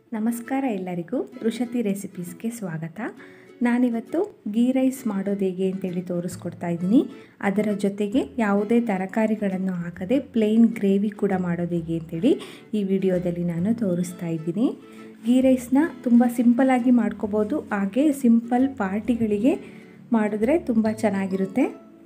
ನಮಸ್ಕಾರ ಎಲ್ಲರಿಗೂ ರುಷತಿ ರೆಸಿಪೀಸ್ಗೆ ಸ್ವಾಗತ ನಾನಿವತ್ತು ಗೀ ರೈಸ್ ಮಾಡೋದು ಹೇಗೆ ಅಂತೇಳಿ ತೋರಿಸ್ಕೊಡ್ತಾ ಇದ್ದೀನಿ ಅದರ ಜೊತೆಗೆ ಯಾವುದೇ ತರಕಾರಿಗಳನ್ನು ಹಾಕದೆ ಪ್ಲೇನ್ ಗ್ರೇವಿ ಕೂಡ ಮಾಡೋದು ಹೇಗೆ ಅಂತೇಳಿ ಈ ವಿಡಿಯೋದಲ್ಲಿ ನಾನು ತೋರಿಸ್ತಾ ಇದ್ದೀನಿ ಗೀ ರೈಸ್ನ ತುಂಬ ಸಿಂಪಲ್ಲಾಗಿ ಮಾಡ್ಕೋಬೋದು ಹಾಗೆ ಸಿಂಪಲ್ ಪಾರ್ಟಿಗಳಿಗೆ ಮಾಡಿದ್ರೆ ತುಂಬ ಚೆನ್ನಾಗಿರುತ್ತೆ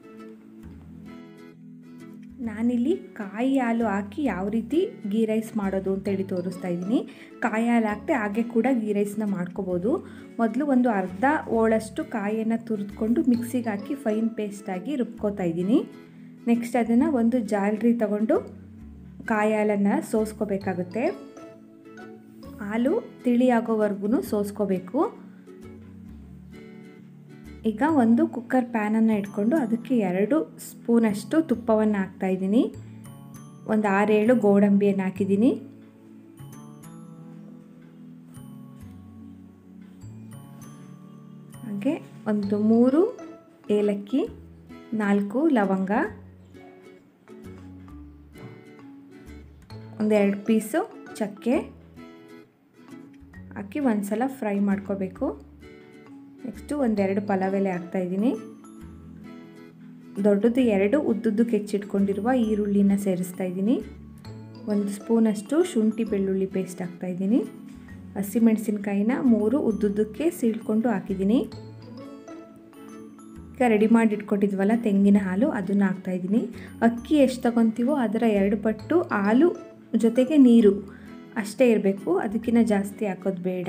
ನಾನಿಲ್ಲಿ ಕಾಯಿ ಹಾಲು ಹಾಕಿ ಯಾವ ರೀತಿ ಗೀ ರೈಸ್ ಮಾಡೋದು ಅಂತೇಳಿ ತೋರಿಸ್ತಾ ಇದ್ದೀನಿ ಕಾಯಿ ಹಾಲು ಹಾಕ್ತೆ ಹಾಗೆ ಕೂಡ ಗೀ ರೈಸ್ನ ಮಾಡ್ಕೋಬೋದು ಮೊದಲು ಒಂದು ಅರ್ಧ ಓಳಷ್ಟು ಕಾಯಿಯನ್ನು ತುರಿದ್ಕೊಂಡು ಮಿಕ್ಸಿಗೆ ಹಾಕಿ ಫೈನ್ ಪೇಸ್ಟಾಗಿ ರುಬ್ಕೋತಾ ಇದ್ದೀನಿ ನೆಕ್ಸ್ಟ್ ಅದನ್ನು ಒಂದು ಜಾಲ್ರಿ ತಗೊಂಡು ಕಾಯಿ ಹಾಲನ್ನು ಸೋಸ್ಕೋಬೇಕಾಗುತ್ತೆ ಹಾಲು ತಿಳಿ ಆಗೋವರೆಗೂ ಸೋಸ್ಕೋಬೇಕು ಈಗ ಒಂದು ಕುಕ್ಕರ್ ಪ್ಯಾನನ್ನು ಇಟ್ಕೊಂಡು ಅದಕ್ಕೆ ಎರಡು ಸ್ಪೂನಷ್ಟು ತುಪ್ಪವನ್ನು ಹಾಕ್ತಾಯಿದ್ದೀನಿ ಒಂದು ಆರೇಳು ಗೋಡಂಬಿಯನ್ನು ಹಾಕಿದ್ದೀನಿ ಹಾಗೆ ಒಂದು ಮೂರು ಏಲಕ್ಕಿ ನಾಲ್ಕು ಲವಂಗ ಒಂದೆರಡು ಪೀಸು ಚಕ್ಕೆ ಹಾಕಿ ಒಂದು ಸಲ ಫ್ರೈ ಮಾಡ್ಕೋಬೇಕು ನೆಕ್ಸ್ಟು ಒಂದೆರಡು ಪಲಾವ್ ಎಲೆ ಹಾಕ್ತಾಯಿದ್ದೀನಿ ದೊಡ್ಡದು ಎರಡು ಉದ್ದುದ್ದು ಕೆಚ್ಚಿಟ್ಕೊಂಡಿರುವ ಈರುಳ್ಳಿನ ಸೇರಿಸ್ತಾ ಇದ್ದೀನಿ ಒಂದು ಸ್ಪೂನಷ್ಟು ಶುಂಠಿ ಬೆಳ್ಳುಳ್ಳಿ ಪೇಸ್ಟ್ ಹಾಕ್ತಾಯಿದ್ದೀನಿ ಹಸಿಮೆಣಸಿನ್ಕಾಯಿನ ಮೂರು ಉದ್ದುದ್ದಕ್ಕೆ ಸೀಳ್ಕೊಂಡು ಹಾಕಿದ್ದೀನಿ ಈಗ ರೆಡಿ ಮಾಡಿ ಇಟ್ಕೊಂಡಿದ್ವಲ್ಲ ತೆಂಗಿನ ಹಾಲು ಅದನ್ನು ಹಾಕ್ತಾಯಿದ್ದೀನಿ ಅಕ್ಕಿ ಎಷ್ಟು ತಗೊತೀವೋ ಅದರ ಎರಡು ಪಟ್ಟು ಹಾಲು ಜೊತೆಗೆ ನೀರು ಅಷ್ಟೇ ಇರಬೇಕು ಅದಕ್ಕಿಂತ ಜಾಸ್ತಿ ಹಾಕೋದು ಬೇಡ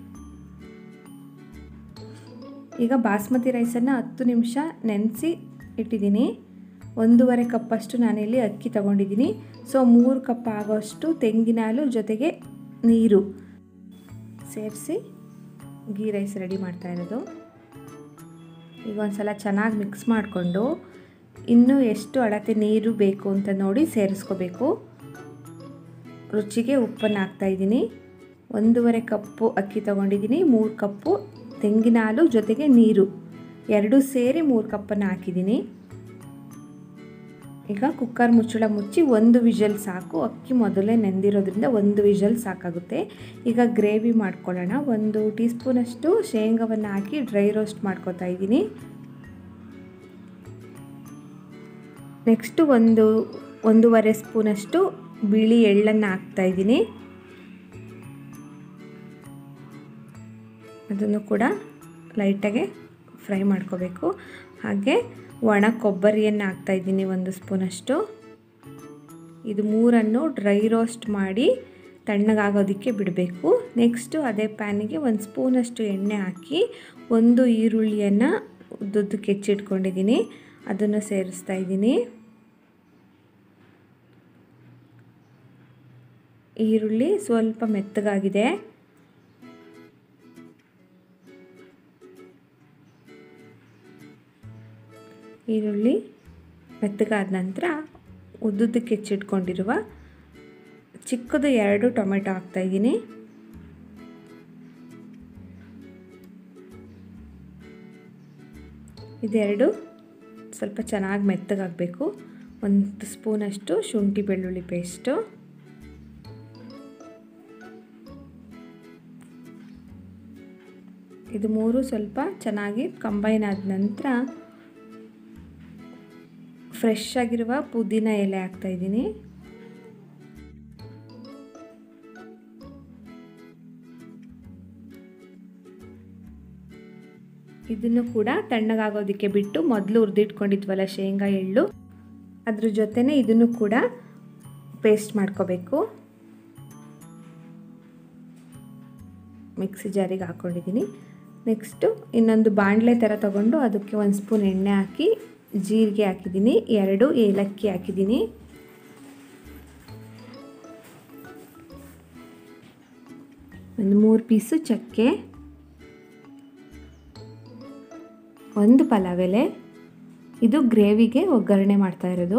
ಈಗ ಬಾಸ್ಮತಿ ರೈಸನ್ನು ಹತ್ತು ನಿಮಿಷ ನೆನೆಸಿ ಇಟ್ಟಿದ್ದೀನಿ ಒಂದೂವರೆ ಕಪ್ಪಷ್ಟು ನಾನಿಲ್ಲಿ ಅಕ್ಕಿ ತಗೊಂಡಿದ್ದೀನಿ ಸೊ ಮೂರು ಕಪ್ ಆಗೋಷ್ಟು ತೆಂಗಿನ ಹಾಲು ಜೊತೆಗೆ ನೀರು ಸೇರಿಸಿ ಗೀ ರೈಸ್ ರೆಡಿ ಮಾಡ್ತಾ ಇರೋದು ಈಗ ಒಂದು ಸಲ ಚೆನ್ನಾಗಿ ಮಿಕ್ಸ್ ಮಾಡಿಕೊಂಡು ಇನ್ನೂ ಎಷ್ಟು ಅಳತೆ ನೀರು ಬೇಕು ಅಂತ ನೋಡಿ ಸೇರಿಸ್ಕೋಬೇಕು ರುಚಿಗೆ ಉಪ್ಪನ್ನು ಹಾಕ್ತಾಯಿದ್ದೀನಿ ಒಂದೂವರೆ ಕಪ್ಪು ಅಕ್ಕಿ ತೊಗೊಂಡಿದ್ದೀನಿ ಮೂರು ಕಪ್ಪು ತೆಂಗಿನ ಹಾಲು ಜೊತೆಗೆ ನೀರು ಎರಡೂ ಸೇರಿ ಮೂರು ಕಪ್ಪನ್ನು ಹಾಕಿದ್ದೀನಿ ಈಗ ಕುಕ್ಕರ್ ಮುಚ್ಚಳ ಮುಚ್ಚಿ ಒಂದು ವಿಷಲ್ ಸಾಕು ಅಕ್ಕಿ ಮೊದಲೇ ನೆಂದಿರೋದ್ರಿಂದ ಒಂದು ವಿಷಲ್ ಸಾಕಾಗುತ್ತೆ ಈಗ ಗ್ರೇವಿ ಮಾಡ್ಕೊಳ್ಳೋಣ ಒಂದು ಟೀ ಸ್ಪೂನಷ್ಟು ಶೇಂಗವನ್ನು ಹಾಕಿ ಡ್ರೈ ರೋಸ್ಟ್ ಮಾಡ್ಕೊತಾ ಇದ್ದೀನಿ ನೆಕ್ಸ್ಟು ಒಂದು ಒಂದೂವರೆ ಸ್ಪೂನಷ್ಟು ಬಿಳಿ ಎಳ್ಳನ್ನು ಹಾಕ್ತಾಯಿದ್ದೀನಿ ಅದನ್ನು ಕೂಡ ಲೈಟಾಗೆ ಫ್ರೈ ಮಾಡ್ಕೋಬೇಕು ಹಾಗೆ ಒಣ ಕೊಬ್ಬರಿಯನ್ನು ಹಾಕ್ತಾಯಿದ್ದೀನಿ ಒಂದು ಸ್ಪೂನಷ್ಟು ಇದು ಮೂರನ್ನು ಡ್ರೈ ರೋಸ್ಟ್ ಮಾಡಿ ತಣ್ಣಗಾಗೋದಕ್ಕೆ ಬಿಡಬೇಕು ನೆಕ್ಸ್ಟು ಅದೇ ಪ್ಯಾನಿಗೆ ಒಂದು ಸ್ಪೂನಷ್ಟು ಎಣ್ಣೆ ಹಾಕಿ ಒಂದು ಈರುಳ್ಳಿಯನ್ನು ಉದ್ದುದ್ದು ಕೆಚ್ಚಿಟ್ಕೊಂಡಿದ್ದೀನಿ ಅದನ್ನು ಸೇರಿಸ್ತಾ ಇದ್ದೀನಿ ಈರುಳ್ಳಿ ಸ್ವಲ್ಪ ಮೆತ್ತಗಾಗಿದೆ ಈರುಳ್ಳಿ ಮೆತ್ತಗಾದ ನಂತರ ಉದ್ದುದ್ದಕ್ಕೆ ಹೆಚ್ಚಿಟ್ಕೊಂಡಿರುವ ಚಿಕ್ಕದು ಎರಡು ಟೊಮೆಟೊ ಹಾಕ್ತಾಯಿದ್ದೀನಿ ಇದೆರಡು ಸ್ವಲ್ಪ ಚೆನ್ನಾಗಿ ಮೆತ್ತಗಾಗಬೇಕು ಒಂದು ಸ್ಪೂನಷ್ಟು ಶುಂಠಿ ಬೆಳ್ಳುಳ್ಳಿ ಪೇಸ್ಟು ಇದು ಮೂರು ಸ್ವಲ್ಪ ಚೆನ್ನಾಗಿ ಕಂಬೈನ್ ಆದ ನಂತರ ಫ್ರೆಶ್ ಆಗಿರುವ ಪುದೀನ ಎಲೆ ಹಾಕ್ತಾಯಿದ್ದೀನಿ ಇದನ್ನು ಕೂಡ ತಣ್ಣಗಾಗೋದಕ್ಕೆ ಬಿಟ್ಟು ಮೊದಲು ಹುರಿದಿಟ್ಕೊಂಡಿದ್ವಲ್ಲ ಶೇಂಗಾ ಎಳ್ಳು ಅದ್ರ ಜೊತೆನೇ ಇದನ್ನು ಕೂಡ ಪೇಸ್ಟ್ ಮಾಡ್ಕೋಬೇಕು ಮಿಕ್ಸಿ ಜಾರಿಗೆ ಹಾಕ್ಕೊಂಡಿದ್ದೀನಿ ನೆಕ್ಸ್ಟು ಇನ್ನೊಂದು ಬಾಣಲೆ ಥರ ತೊಗೊಂಡು ಅದಕ್ಕೆ ಒಂದು ಸ್ಪೂನ್ ಎಣ್ಣೆ ಹಾಕಿ ಜೀರಿಗೆ ಹಾಕಿದ್ದೀನಿ ಎರಡು ಏಲಕ್ಕಿ ಹಾಕಿದ್ದೀನಿ ಒಂದು ಮೂರು ಪೀಸು ಚಕ್ಕೆ ಒಂದು ಪಲಾವ್ ಎಲೆ ಇದು ಗ್ರೇವಿಗೆ ಒಗ್ಗರಣೆ ಮಾಡ್ತಾ ಇರೋದು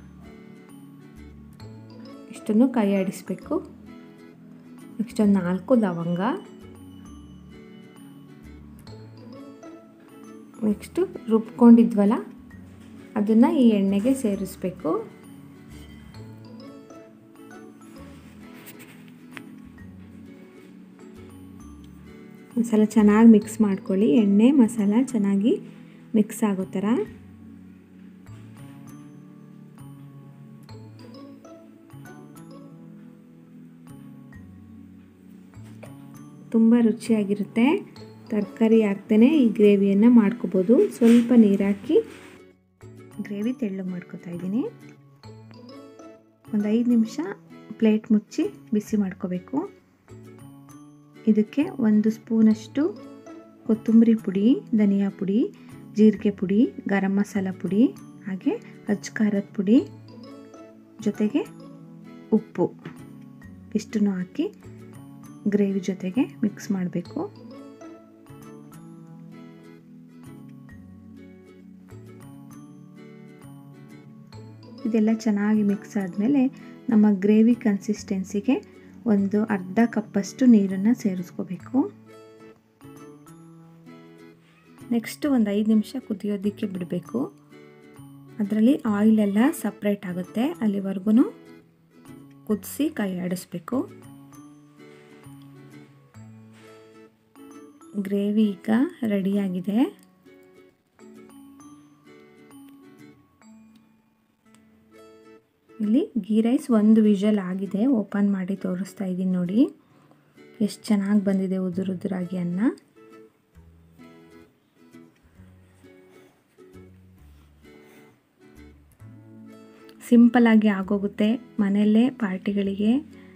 ಇಷ್ಟನ್ನು ಕೈ ಆಡಿಸ್ಬೇಕು ನೆಕ್ಸ್ಟ್ ಒಂದು ನಾಲ್ಕು ಲವಂಗ ನೆಕ್ಸ್ಟು ರುಬ್ಕೊಂಡಿದ್ವಲ್ಲ ಅದನ್ನು ಈ ಎಣ್ಣೆಗೆ ಸೇರಿಸ್ಬೇಕು ಮಸಾಲ ಚೆನ್ನಾಗಿ ಮಿಕ್ಸ್ ಮಾಡ್ಕೊಳ್ಳಿ ಎಣ್ಣೆ ಮಸಾಲ ಚೆನ್ನಾಗಿ ಮಿಕ್ಸ್ ಆಗೋ ಥರ ತುಂಬ ರುಚಿಯಾಗಿರುತ್ತೆ ತರಕಾರಿ ಹಾಕ್ದೇ ಈ ಗ್ರೇವಿಯನ್ನು ಮಾಡ್ಕೋಬೋದು ಸ್ವಲ್ಪ ನೀರು ಹಾಕಿ ಗ್ರೇವಿ ತೆಳ್ಳಗೆ ಮಾಡ್ಕೊತಾ ಇದ್ದೀನಿ ಒಂದು ಐದು ನಿಮಿಷ ಪ್ಲೇಟ್ ಮುಚ್ಚಿ ಬಿಸಿ ಮಾಡ್ಕೋಬೇಕು ಇದಕ್ಕೆ ಒಂದು ಸ್ಪೂನಷ್ಟು ಕೊತ್ತಂಬರಿ ಪುಡಿ ಧನಿಯಾ ಪುಡಿ ಜೀರಿಗೆ ಪುಡಿ ಗರಂ ಮಸಾಲ ಪುಡಿ ಹಾಗೆ ಅಚ್ಚ ಖಾರದ ಪುಡಿ ಜೊತೆಗೆ ಉಪ್ಪು ಇಷ್ಟನ್ನು ಹಾಕಿ ಗ್ರೇವಿ ಜೊತೆಗೆ ಮಿಕ್ಸ್ ಮಾಡಬೇಕು ಇದೆಲ್ಲ ಚೆನ್ನಾಗಿ ಮಿಕ್ಸ್ ಆದಮೇಲೆ ನಮ್ಮ ಗ್ರೇವಿ ಕನ್ಸಿಸ್ಟೆನ್ಸಿಗೆ ಒಂದು ಅರ್ಧ ಕಪ್ಪಷ್ಟು ನೀರನ್ನು ಸೇರಿಸ್ಕೋಬೇಕು ನೆಕ್ಸ್ಟ್ ಒಂದು ಐದು ನಿಮಿಷ ಕುದಿಯೋದಕ್ಕೆ ಬಿಡಬೇಕು ಅದರಲ್ಲಿ ಆಯಿಲೆಲ್ಲ ಸಪ್ರೇಟ್ ಆಗುತ್ತೆ ಅಲ್ಲಿವರೆಗೂ ಕುದಿಸಿ ಕೈ ಆಡಿಸ್ಬೇಕು ಗ್ರೇವಿ ಈಗ ರೆಡಿಯಾಗಿದೆ ಇಲ್ಲಿ ಗೀ ರೈಸ್ ಒಂದು ವಿಷಲ್ ಆಗಿದೆ ಓಪನ್ ಮಾಡಿ ತೋರಿಸ್ತಾ ಇದ್ದೀನಿ ನೋಡಿ ಎಷ್ಟು ಚೆನ್ನಾಗಿ ಬಂದಿದೆ ಉದುರು ಉದುರಾಗಿ ಅನ್ನ ಸಿಂಪಲ್ಲಾಗಿ ಆಗೋಗುತ್ತೆ ಮನೆಯಲ್ಲೇ ಪಾರ್ಟಿಗಳಿಗೆ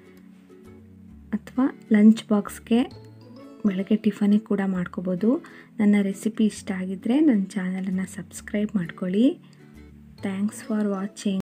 ಅಥವಾ ಲಂಚ್ ಬಾಕ್ಸ್ಗೆ ಬೆಳಗ್ಗೆ ಟಿಫನಿಗೆ ಕೂಡ ಮಾಡ್ಕೋಬೋದು ನನ್ನ ರೆಸಿಪಿ ಇಷ್ಟ ಆಗಿದ್ದರೆ ನನ್ನ ಚಾನಲನ್ನು ಸಬ್ಸ್ಕ್ರೈಬ್ ಮಾಡ್ಕೊಳ್ಳಿ ಥ್ಯಾಂಕ್ಸ್ ಫಾರ್ ವಾಚಿಂಗ್